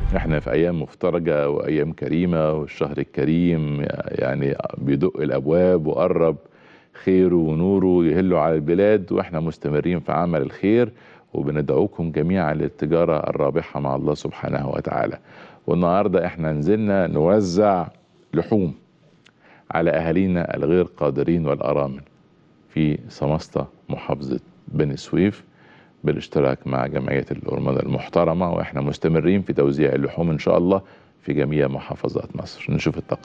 احنا في ايام مفترجه وايام كريمه والشهر الكريم يعني بيدق الابواب وقرب خيره ونوره يهل على البلاد واحنا مستمرين في عمل الخير وبندعوكم جميعا للتجاره الرابحه مع الله سبحانه وتعالى والنهارده احنا نزلنا نوزع لحوم على اهالينا الغير قادرين والارامل في سمسطه محافظه بني سويف بالاشتراك مع جمعيه الأرملة المحترمه واحنا مستمرين في توزيع اللحوم ان شاء الله في جميع محافظات مصر نشوف التقرير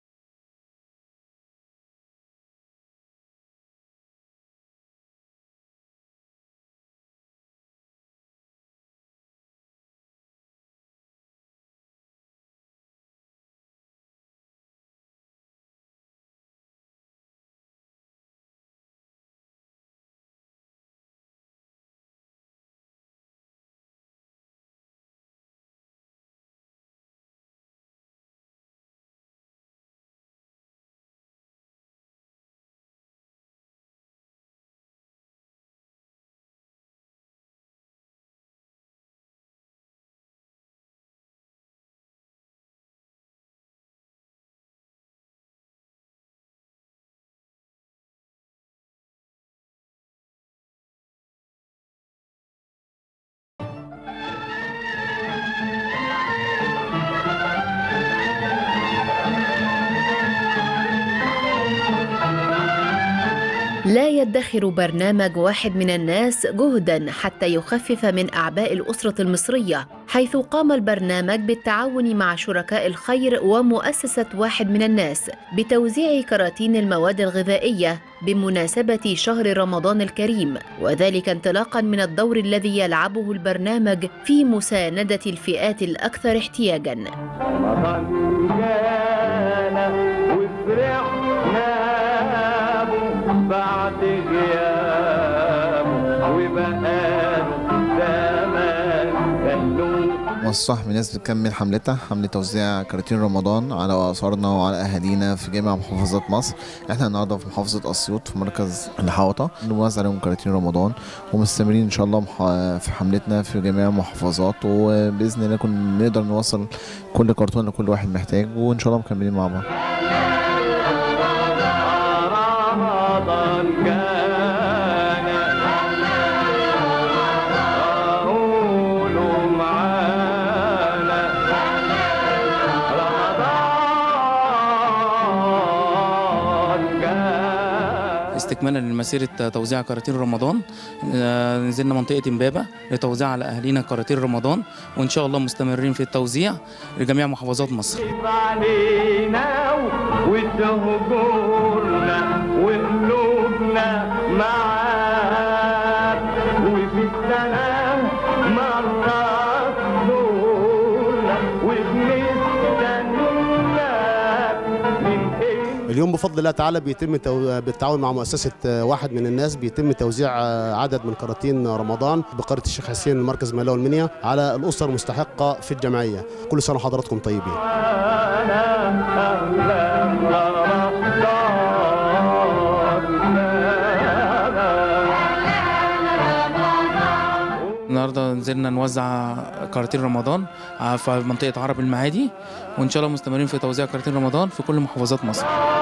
لا يدخر برنامج واحد من الناس جهدا حتى يخفف من اعباء الاسره المصريه حيث قام البرنامج بالتعاون مع شركاء الخير ومؤسسه واحد من الناس بتوزيع كراتين المواد الغذائيه بمناسبه شهر رمضان الكريم وذلك انطلاقا من الدور الذي يلعبه البرنامج في مسانده الفئات الاكثر احتياجا رمضان جانا وفرحنا به بعد غيابه وبقاله زمان كانه مؤسسة من الناس بتكمل حملتها حملة توزيع كراتين رمضان على أسرنا وعلى أهالينا في جميع محافظات مصر احنا النهاردة في محافظة أسيوط في مركز الحوطة بنوزع عليهم كراتين رمضان ومستمرين إن شاء الله مح- في حملتنا في جميع المحافظات وبإذن الله نكون نقدر نوصل كل كرتون لكل واحد محتاج وإن شاء الله مكملين مع بعض رمضان جانا قولوا معانا رمضان جانا استكمالا لمسيرة توزيع كراتين رمضان آه، نزلنا منطقة امبابة لتوزيع على أهالينا كراتين رمضان وإن شاء الله مستمرين في التوزيع لجميع محافظات مصر خفيف علينا وتهجرنا وقلوبنا معاك وفي السنة مرات نورنا وبنستناك من إيه اليوم بفضل الله تعالى بيتم تو... بالتعاون مع مؤسسة آه، واحد من الناس بيتم توزيع آه، عدد من كراتين رمضان بقرية الشيخ حسين مركز ملاوي المنيا على الأسر المستحقة في الجمعية كل سنة وحضراتكم طيبين أنا أهلا رمضان النهاردة نزلنا نوزع كراتين رمضان ع- في منطقة عرب المعادي وإن شاء الله مستمرين في توزيع كراتين رمضان في كل محافظات مصر